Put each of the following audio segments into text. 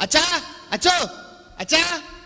അച്ഛാ അച്ഛോ അച്ഛാ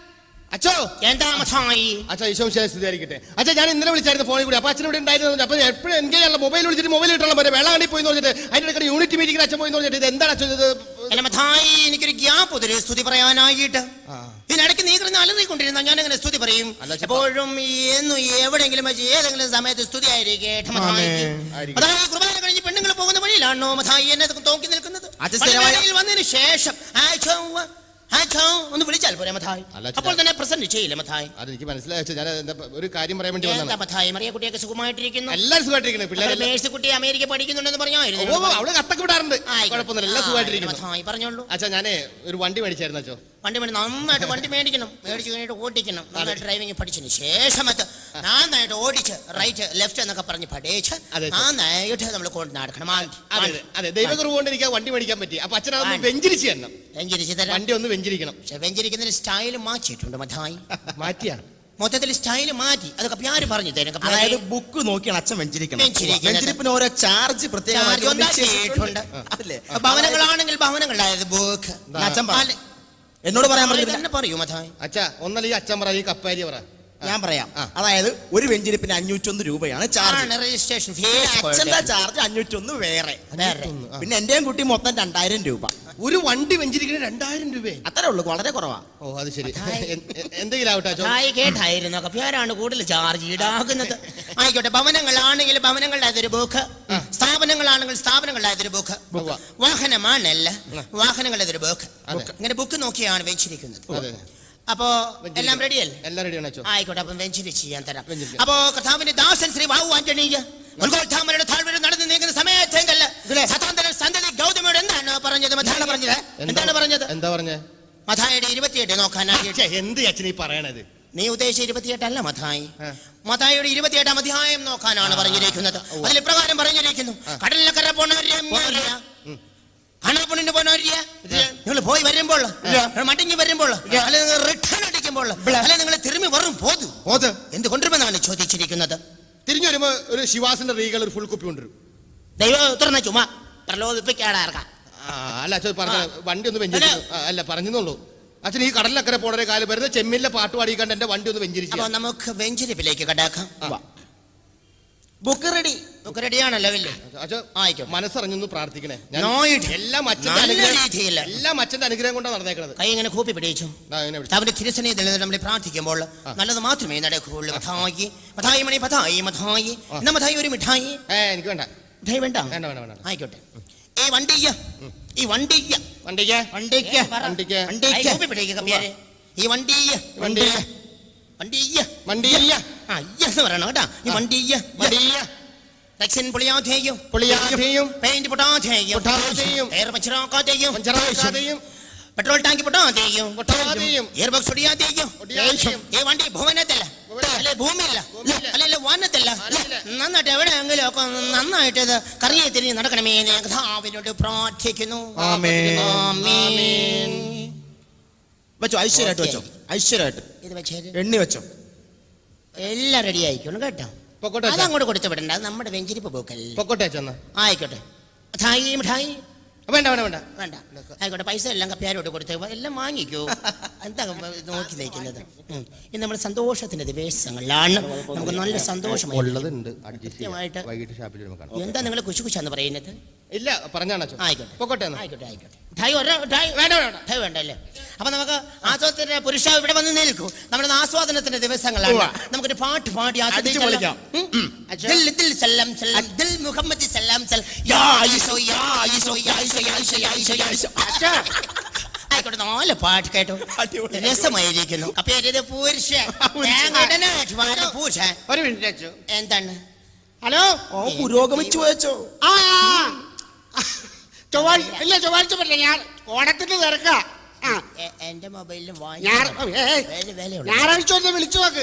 അച്ഛോ എന്താ മഥായി അച്ഛാ ഈശോ സ്ഥിതിയായിരിക്കട്ടെ അച്ഛാ ഞാൻ ഇന്നലെ വിളിച്ചായിരുന്നു ഫോണിൽ കൂടി അപ്പൊ അച്ഛൻ ഇവിടെ ഉണ്ടായിരുന്നു അപ്പൊ എപ്പോഴും എൻഗേജ് ചെയ്യാനുള്ള മൊബൈൽ വിളിച്ചിട്ട് മൊബൈൽ ഇട്ടാൽ പോലെ വെള്ളാണ്ടി പോയി എന്ന് പറഞ്ഞിട്ട് അതിന്റെ ഇടയ്ക്ക് യൂണിറ്റ് മീറ്റിംഗിൽ അച്ഛൻ പോയി എന്ന് പറഞ്ഞിട്ട് ഇത് എന്താണ് അച്ഛൻ ഇത് അല്ല മഥായി എനിക്കൊരു ഗ്യാപ്പ് ഒരു സ്തുതി പറയാനായിട്ട് ആ. ഇതിനിടയ്ക്ക് നീ കിടന്ന് അലറിക്കൊണ്ടിരുന്ന ഞാൻ എങ്ങനെ സ്തുതി പറയും അല്ല, ചെ- എപ്പോഴും എന്നും എവിടെയെങ്കിലും വെച്ച് ഏതെങ്കിലും സമയത്ത് സ്തുതി ആയിരിക്കട്ടെ മഥായി ആയിരിക്കും. അതായത് കുർബാന കഴിഞ്ഞ് പെണ്ണുങ്ങൾ പോകുന്ന വഴിയിലാണോ മഥായി എന്നെ നോക്കി നിൽക്കുന്നത് അത് സ്ഥിരമായ- പള്ളിവേളയിൽ വന്നതിന് ശേഷം ആച്ചോ, ആച്ചോ ഒന്ന് വിളിച്ചാൽ പോരെ മഥായി അല്ല, ചെ- അപ്പോൾ തന്നെ പ്രസന്റ് ചെയ്യില്ല മഥായി അതെനിക്ക് മനസ്സിലായി അച്ഛാ ഞാൻ എന്താ ഒരു കാര്യം പറയാൻ വേണ്ടി എന്താ വന്നതാണ് മഥായി മറിയ കുട്ടിയൊക്കെ സുഖമായിട്ടിരിക്കുന്നു എല്ലാവരും സുഖമായിട്ടിരിക്കുന്നത് പിള്ളേരെല്ലാം മേഴ്സി കുട്ടി അമേരിക്ക പഠിക്കുന്നുണ്ടെന്ന് ഓ പറഞ്ഞായിരുന്നു ഓ, അവള് കത്തൊക്കെ വിടാറുണ്ട് കുഴപ്പമൊന്നുമില്ല എല്ലാം സുഖമായിട്ടിരിക്കുന്നു മഥായി പറഞ്ഞോളൂ അച്ഛാ ഞാനേ ഒരു വണ്ടി മേടിച്ചായിരുന്നു അച്ഛോ വണ്ടി വേണം നന്നായിട്ട് വണ്ടി മേടിക്കണം മേടിച്ച് കഴിഞ്ഞിട്ട് ഓടിക്കണം നന്നായിട്ട് ഡ്രൈവിംഗ് പഠിച്ചതിന് ശേഷം അത് നന്നായിട്ട് ഓടിച്ച് റൈറ്റ് ലെഫ്റ്റ് എന്നൊക്കെ പറഞ്ഞ് പഠിച്ച് അതെ, സർ. നന്നായിട്ട് നമ്മൾ കൊണ്ട് നടക്കണം അതെ അതെ, അതെ ദൈവകുറവ് കൊണ്ട് എനിക്ക് ആ വണ്ടി മേടിക്കാൻ പറ്റി അപ്പൊ അച്ഛൻ അതൊന്ന് വാങ്ങി. വെഞ്ചരിച്ച് തരണം വെഞ്ചരിച്ച് തരാം വണ്ടി ഒന്ന് വെഞ്ചരിക്കണം പക്ഷെ വെഞ്ചരിക്കുന്നതിന് സ്റ്റൈൽ മാറ്റിയിട്ടുണ്ട് മഥായി മാറ്റിയാ മൊത്തത്തിൽ സ്റ്റൈൽ മാറ്റി അതൊക്കെ പ്യാര് പറഞ്ഞു തരും കപ്യാര്. അതായത് ബുക്ക് നോക്കിയാണ് അച്ഛൻ വെഞ്ചരിക്കണം വെഞ്ചരിക്കുന്നത്. വെഞ്ചരിപ്പിന് ഓരോ ചാർജ് പ്രത്യേകമായിട്ട് ചാർജ് നിശ്ചയിച്ചിട്ടുണ്ട്. ഉണ്ടാക്കിയിട്ടുണ്ട്. അതല്ലേ ഭവനങ്ങളാണെങ്കിൽ ഭവനങ്ങളായത് ബുക്ക് അച്ഛൻ പറ. എന്നോട് പറയാൻ പറഞ്ഞില്ല തന്നെ പറയൂ മഥായി അച്ഛാ ഒന്നല്ല ഈ അച്ഛൻ പറ ഈ കപ്പാരി പറ ഞാൻ പറയാം ആ. അതായത് ഒരു വെഞ്ചരിപ്പിന് അഞ്ഞൂറ്റൊന്ന് രൂപയാണ് ചാർജ് ആണ് രജിസ്ട്രേഷൻ അച്ഛന്റെ ഫീസ് ചാർജ് അഞ്ഞൂറ്റൊന്ന് വേറെ വേറെ ആ. പിന്നെ എന്റെയും കുട്ടി മൊത്തം രണ്ടായിരം രൂപ ഒരു വണ്ടി വെഞ്ചരിക്കുന്ന രണ്ടായിരം രൂപയെ അത്രേ ഉള്ളൂ വളരെ കുറവാ ഓ അത് ശരി ഹായ്. എ- എ- എന്തെങ്കിലും ആവട്ടെ അച്ഛോ ഹായ് കേട്ടായിരുന്നു കപ്യാരാണ് കൂടുതൽ ചാർജ് ഈടാക്കുന്നത് ആയിക്കോട്ടെ ഭവനങ്ങളാണെങ്കിൽ ഭവനങ്ങളുടെ അതൊരു ബുക്ക് സ്ഥാപനങ്ങളാണെങ്കിൽ സ്ഥാപനങ്ങളുടെ അതൊരു ബുക്ക് ഉവ്വ. വാഹനമാണല്ല വാഹനങ്ങളുടെ അതൊരു ബുക്ക് അതെ. ഇങ്ങനെ ബുക്ക് നോക്കിയാണ് വെച്ചിരിക്കുന്നത് അതെ അപ്പോ എല്ലാം റെഡിയല്ലേ എല്ലാം റെഡിയാണ് അച്ഛോ ആയിക്കോട്ടെ അപ്പം വെഞ്ചരിച്ച് ചെയ്യാൻ തരാം വെഞ്ചരിക്കാം. അപ്പോ കഥാവിന്റെ ദാസൻ ശ്രീ ബാബു ആന്റണീയ ഉൽഗോത്ഥാമരുടെ താഴ്വര നടന്ന് നീങ്ങുന്ന സമയത്തെങ്കല്ല സതാന്തര സന്തതി ഗൗതമിയോട് എന്താണ് പറഞ്ഞത് മഥാണ് പറഞ്ഞത് എന്താണ് പറഞ്ഞത് എന്താ പറഞ്ഞേ മഥായുടെ ഇരുപത്തിയെട്ട് നോക്കാനായിട്ട് ഛെ, എന്ത് അച്ഛൻ ഈ പറയണത് നീ ഉദ്ദേശിച്ച ഇരുപത്തിയെട്ടല്ല മഥായി ആ. മഥായിയുടെ ഇരുപത്തിയെട്ടാം അധ്യായം നോക്കാനാണ് പറഞ്ഞിരിക്കുന്നത് അതിൽ ഇപ്രകാരം പറഞ്ഞിരിക്കുന്നു കടലിലക്കര പോണവര് കണാപ്പണിന് പോണവര് നിങ്ങൾ പോയി വരുമ്പോൾ മടങ്ങി വരുമ്പോൾ അല്ലെ നിങ്ങൾ റിട്ടേൺ അടിക്കുമ്പോൾ അല്ലെ നിങ്ങൾ തിരുമ്പി വരും പോതു ഓത് എന്ത് കൊണ്ടുവരുമെന്നാണ് ചോദിച്ചിരിക്കുന്നത് തിരിഞ്ഞു വരുമ്പോ ഒരു ശിവാസിന്റെ റീകൾ ഒരു ഫുൾ കുപ്പി കൊണ്ടുവരും ദൈവം തുറന്ന ചുമ പ്രലോഭിപ്പിക്കാടാ ഇറക്കാം ആ, അല്ല അച്ഛൻ പറഞ്ഞ വണ്ടി ഒന്ന് വെഞ്ചരിച്ചു ആ, അല്ല പറഞ്ഞെന്നുള്ളൂ അച്ഛൻ ഈ കടലിലക്കരെ പോണൊരു കാലം വരുന്ന ചെമ്മിലെ പാട്ട് പാടിക്കണ്ട് എന്റെ വണ്ടി ഒന്ന് വെഞ്ചരിച്ചു അപ്പൊ നമുക്ക് വെഞ്ചരിപ്പിലേക്ക് കടാക്കാം ബുക്ക് റെഡി നമുക്ക് റെഡിയാണല്ലോ ഇല്ലേ അച്ഛൻ ആയിക്കോട്ടെ. മനസ്സറിഞ്ഞൊന്ന് പ്രാർത്ഥിക്കണേ ഞാൻ നോയിട്ട് എല്ലാം അച്ഛന്റെ നല്ല അനുഗ്രഹം രീതിയിൽ. എല്ലാം അച്ഛന്റെ അനുഗ്രഹം കൊണ്ടാണ് നടന്നേക്കണത് കൈ ഇങ്ങനെ കൂപ്പി പിടിച്ചു ദാ ഇങ്ങനെ പിടിച്ച്. അവന്റെ തിരുസനയിൽ നിന്ന് നമ്മൾ പ്രാർത്ഥിക്കുമ്പോൾ നല്ലത് മാത്രമേ നടക്കുകയുള്ളൂ മഥായി മഥായി മണി മഥായി മഥായി എന്നാ മഥായി ഒരു മിഠായി ഏ എനിക്ക് വേണ്ട മിഠായി വേണ്ട വേണ്ട വേണ്ട വേണ്ട ആയിക്കോട്ടെ ഈ വണ്ടിയ്യ ഈ വണ്ടിയ്യ വണ്ടിക്ക് വണ്ടിക്ക് വണ്ടിക്ക് കൈ കൂപ്പി പിടിക്കുക കമ്പ്യാരെ ഈ വണ്ടിയ്യ വണ്ടിക്ക് വണ്ടിയ്യ വണ്ടിയില്ല ആ ഇയ്യ എന്ന് പറയണം കേട്ടാ ഈ വണ്ടിയ്യ വണ്ടിയ റെക്സിൻ പൊളിയാതെയും പുളിയാതെയും പെയിന്റ് പൊട്ടാതെയും പൊട്ടാതെയും എയർ പഞ്ചറാക്കാതെയും പഞ്ചറാക്കാതെയും പെട്രോൾ ടാങ്ക് പൊട്ടാതെയും പൊട്ടാതെയും എയർ ബോക്സ് ഒടിയാതെയും ഒടിയാതെയും. ഈ വണ്ടി ഭുവനത്തല്ല ഭുവനത്തില. അല്ലെ ഭൂമിയില്ല ഭൂമിയില്ല. അല്ലെ വനത്തല്ല വനത്തില. നന്നായിട്ട് എവിടെയെങ്കിലും ഒക്കെ നന്നായിട്ട് ഇത് കറങ്ങി തിരിഞ്ഞ് നടക്കണമേ എന്ന് ഞാൻ കഥാവിനോട് പ്രാർത്ഥിക്കുന്നു ആമേൻ. ആമേൻ. വെച്ചോ ഐശ്വര്യമായിട്ട് വെച്ചോ ഐശ്വര്യമായിട്ട് ഇത് വെച്ചേര് എണ്ണി വെച്ചോ എല്ലാം റെഡി ആയിക്കോളും കേട്ടോ പൊക്കോട്ടെ അത് അച്ഛാ. അങ്ങോട്ട് കൊടുത്തു വിടണ്ട അത് നമ്മുടെ വെഞ്ചിരിപ്പ് പോക്കല്ലേ പൊക്കോട്ടെ അച്ഛന്ന ആയിക്കോട്ടെ മിഠായി മിഠായി വേണ്ട വേണ്ട വേണ്ട വേണ്ട ആയിക്കോട്ടെ പൈസ എല്ലാം കപ്പ്യാരോട് കൊടുത്ത് എല്ലാം വാങ്ങിക്കോ എന്താ നോക്കി നിൽക്കുന്നത് ഉം. ഇത് നമ്മുടെ സന്തോഷത്തിന്റെ ദിവസങ്ങളിലാണ് നമുക്ക് നല്ല സന്തോഷമായി ഉള്ളതുണ്ട് അഡ്ജസ്റ്റ് കൃത്യമായിട്ട്. വൈകിട്ട് ഷാപ്പിൽ വരുമ്പോൾ കാണാം എന്താ നിങ്ങൾ കുശു കുശാന്ന് പറയുന്നത് ഇല്ല പറഞ്ഞാണ് അച്ഛൻ ആയിക്കോട്ടെ പൊക്കോട്ടെ എന്നാ ആയിക്കോട്ടെ ആയിക്കോട്ടെ മിഠായി ഒരെണ്ണം, മിഠായി വേണ്ട വേണ്ട മിഠായി വേണ്ട അല്ലേ അപ്പൊ നമുക്ക് ആസ്വാദത്തിന്റെ പുരുഷ ഇവിടെ വന്ന് നിൽക്കൂ നമ്മുടെ ആസ്വാദനത്തിന്റെ ദിവസങ്ങളാണ് ഉവ്വ. നമുക്കൊരു പാട്ട് പാടി അടിച്ച് പൊളിക്കാം. ദിൽ ദിൽ സല്ലം സല്ലം ദിൽ മുഹമ്മദ് സല്ലം സൽ യാ ഈശോ യാ ഈശോ യാ ഈശോ യാ ഈശോ യാ ഈശോ യാ ഈശോ ആയിക്കോട്ടെ നാല് പാട്ട് കേട്ടു അടിപൊളി. രസമായിരിക്കുന്നു അപ്പൊ ഇത് പുരുഷ തേങ്ങയിടനായിട്ട് പാടുന്ന പുരുഷൻ ഒരു മിനിറ്റ് അച്ചു എന്താണ് ഹലോ ഓ പുരോഗമിച്ചു വെച്ചോ ആ ആ. ചൊവ്വാഴ്ച ഇല്ല ചൊവ്വാഴ്ച പറ്റില്ല ഞാൻ ഓണത്തിന് തിരക്ക ആ എ- എന്റെ മൊബൈലിൽ ഞാൻ ഏയ്, വേല വേലയുള്ളൂ ഞായറാഴ്ച ഒന്ന് വിളിച്ചു നോക്ക്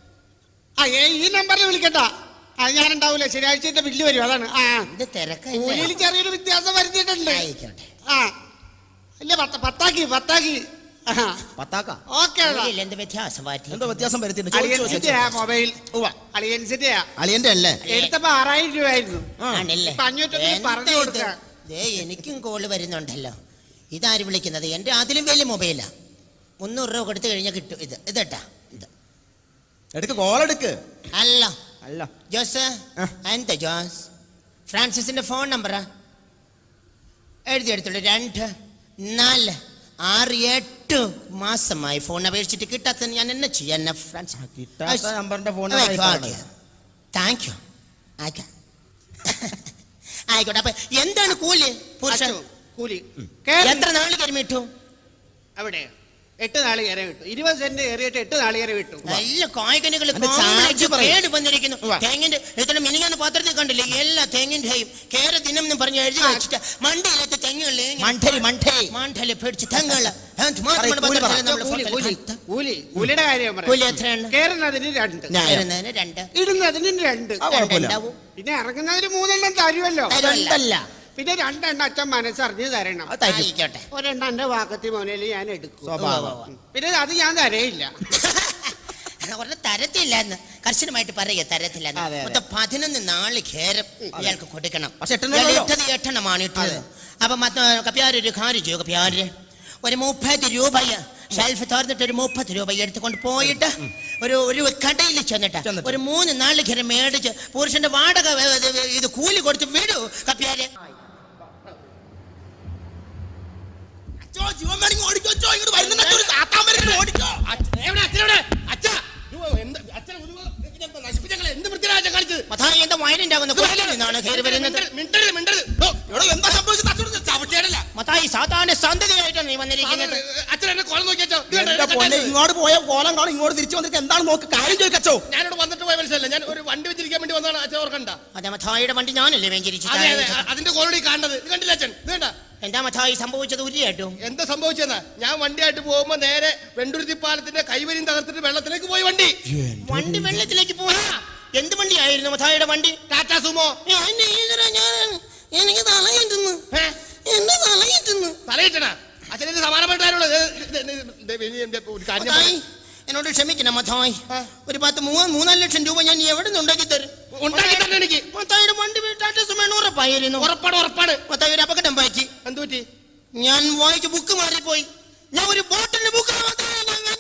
ആ ഏ ഈ നമ്പറിൽ വിളിക്കണ്ട അത് ഞാൻ ഉണ്ടാവൂല ശനിയാഴ്ച ബില്ല് വരും അതാണ് ആ ഇത് തിരക്കല്ല കൂലിയിൽ ചെറിയൊരു വ്യത്യാസം വരുത്തിയിട്ടുണ്ട് ആയിക്കോട്ടെ ആ ഇല്ല പത്ത പത്താക്കി പത്താക്കി പത്താക്ക ഓക്കെ കൂലിയിൽ എന്ത് വ്യത്യാസം മാറ്റി എന്തോ വ്യത്യാസം വരുത്തിണ്ട് ചോദിച്ചു അളിയൻസിന്റെ ചോദിച്ചു. മൊബൈൽ ഉവ്വ. അളിയൻസിന്റെ അളിയന്റെ അല്ലേ എടുത്തപ്പോ ആറായിരം രൂപയായിരുന്നു ആണല്ലേ ഇപ്പൊ അഞ്ഞൂറ്റൊന്ന് എന്താ പറഞ്ഞു ഇത്? കൊടുക്കാം. ദേ എനിക്കും കോള് വരുന്നുണ്ടല്ലോ ഇതാര് വിളിക്കുന്നത് എൻ്റെ അതിലും വലിയ മൊബൈലാ മുന്നൂറ് രൂപ കൊടുത്തു കഴിഞ്ഞാൽ കിട്ടും ഇത് ഇതട്ടാ ഇത് എടുക്ക് കോൾ എടുക്ക് അല്ല അല്ല ജോസ് ആ. എന്താ ജോസ് ഫ്രാൻസിസിന്റെ ഫോൺ നമ്പറാ എഴുതി എടുത്തോളൂ രണ്ട് നാല് ആറ് എട്ട് മാസമായി ഫോൺ അപേക്ഷിച്ചിട്ട് കിട്ടാത്ത ഞാൻ എന്നെ ചെയ്യാൻ ഫ്രാൻസ് കിട്ടാത്ത നമ്പറിന്റെ ഫോൺ താങ്ക് യു ആയിക്കോട്ടെ ആയിക്കോട്ടെ അപ്പൊ എന്താണ് കൂലി പുരുഷൻ അച്ചോ, കൂലി കേറി എത്ര നാള് കരിമിട്ടു അവിടെ എട്ട് നാളികേരെ വിട്ടു ഇരുപത് സെന്റ് കയറിയിട്ട് എട്ട് നാളികേരെ വിട്ടു നല്ല കായ്കനികൾ അതിന്റെ ചാർജ് പറയ്. കേട് വന്നിരിക്കുന്നു ഉവ്വ. തേങ്ങിന്റെ ഇത്ര മിനിങ്ങാന്ന് പാത്രത്തിൽ കണ്ടില്ലേ എല്ലാ തേങ്ങിന്റെയും കേര ദിനം എന്ന് പറഞ്ഞ് എഴുതി ആ. വെച്ചിട്ട് മണ്ടയിലത്തെ തെങ്ങുകളിലെ മണ്ടരി മണ്ടരി മണ്ടല് പിടിച്ച് തെങ്ങുകള് അത് മാത്രമാണ് പറയ്, കൂലി പറ. പത്രത്തില് നമ്മള് കൂലി ഫോട്ടോയിൽ കൂലി കാണുന്നത്. കൂലി കൂലിയുടെ കാര്യം കൂലി പറയാം എത്രയാണ് കയറുന്നതിന് രണ്ട് ഞാൻ- വരുന്നതിന് രണ്ട് ഇടുന്നതിന് രണ്ട് ആ, കുഴപ്പമില്ല. രണ്ടുണ്ടാവും. പിന്നെ ഇറങ്ങുന്നതിന് മൂന്നെണ്ണം തരുമല്ലോ തരുമല്ല. രണ്ടല്ല പിന്നെ രണ്ടെണ്ണം അച്ഛൻ മനസ്സറിഞ്ഞ് തരണം അത് തരും ആയിക്കോട്ടെ ഒരെണ്ണം എന്റെ വാക്കത്തി മോനയിൽ ഞാൻ എടുക്കും സ്വഭാവം പിന്നെ അത് ഞാൻ തരയില്ല പറഞ്ഞ തരത്തില്ലെന്ന് കർശനമായിട്ട് പറയുക തരത്തില്ലെന്ന് അതെ, അതെ. മൊത്തം പതിനൊന്ന് നാല് ഖേരം ഇയാൾക്ക് കൊടുക്കണം പക്ഷെ എട്ടെണ്ണേ ഇയാൾ ഉള്ളൂ. ഇട്ടത് എട്ടെണ്ണമാണ് ഇട്ടത് അപ്പൊ മത്ത കപ്യാര് ഒരു കാര്യം ചെയ്യും കപ്യാര് ഒരു മുപ്പത് രൂപയ ഷെൽഫ് തുറന്നിട്ട് ഒരു മുപ്പത് രൂപ എടുത്തുകൊണ്ട് പോയിട്ട് ഒരു ഒരു കടയിൽ ചെന്നിട്ട് ചെന്നിട്ട്. ഒരു മൂന്ന് നാല് ഖരം മേടിച്ച് പുരുഷന്റെ വാടക വ- ഇത് ഇത് കൂലി കൊടുത്ത് വിടൂ കപ്യാര് എന്ത് വൃത്തിയാ കാണിച്ചത് മഥായി എന്താ വയലിന്റെ ആകുന്ന നിന്നാണ് കയറി വരുന്നത് മിണ്ടരുത് മിണ്ടരുത് ഓ, എടോ, എന്താ സംഭവിച്ചത് അച്ഛനോട് ചവിട്ടിയാടല്ല മത്തായി സാധാരണ സന്തതിയായിട്ടാണ് നീ വന്നിരിക്കുന്നത് അച്ഛൻ എന്നെ കോളം നോക്കിയാച്ചോ എന്റെ പൊന്നെ ഇങ്ങോട്ട് പോയ കോലം കാണും ഇങ്ങോട്ട് തിരിച്ചു വന്നിട്ട് എന്താണ് നോക്ക് കാര്യം ചോദിക്കച്ചോ ഞാനിവിടെ വന്നിട്ട് പോയ മനസ്സിലല്ല ഞാൻ ഒരു വണ്ടി വെച്ചിരിക്കാൻ വേണ്ടി വന്നതാണ് അച്ഛൻ ഓർക്കണ്ട അതെ മഥായിയുടെ വണ്ടി ഞാനല്ലേ വെഞ്ചരിച്ചു അതെ അതെ അ- അതിന്റെ കോളടി കാണുന്നത് ഇത് കണ്ടില്ല അച്ഛൻ ഇത് കണ്ട എന്താ മഥായി സംഭവിച്ചത് ഉരിയായിട്ടും എന്താ സംഭവിച്ചെന്നാ ഞാൻ വണ്ടിയായിട്ട് പോകുമ്പോ നേരെ വെണ്ടുരുത്തി പാലത്തിന്റെ കൈവരിയും തകർത്തിട്ട് വെള്ളത്തിലേക്ക് പോയി വണ്ടി വണ്ടി വെള്ളത്തിലേക്ക് പോയാ എന്ത് വണ്ടിയായിരുന്നു മഥായിയുടെ വണ്ടി ടാറ്റാ സുമോ എന്നെ ഈശ്വരാ, ഞാൻ എനിക്ക് തലയിട്ടുന്നു ഏ? എന്നെ തലയിട്ടുന്നു തലയിട്ടണ അച്ഛൻ ഇത് സമാനപ്പെട്ടാരുള്ളത് ഒരു കാര്യം മഥായി എന്നോട് ക്ഷമിക്കണം മഥായി ആ. ഒരു പത്ത് മൂന്ന് മൂന്നാല് ലക്ഷം രൂപ ഞാൻ എവിടെ നിന്ന് ഉണ്ടാക്കി തരും ഉണ്ടാക്കി തന്നെ എനിക്ക് മത്തായിയുടെ വണ്ടി വീട്ടാറ്റസും ഉറപ്പായിരുന്നു ഉറപ്പാണ് ഉറപ്പാണ് മത്തായി ഒരു അപകടം പറ്റി എന്തു പറ്റി ഞാൻ വായിച്ച ബുക്ക് മാറിപ്പോയി ഞാൻ ഒരു ബോട്ടിന്റെ ബുക്ക്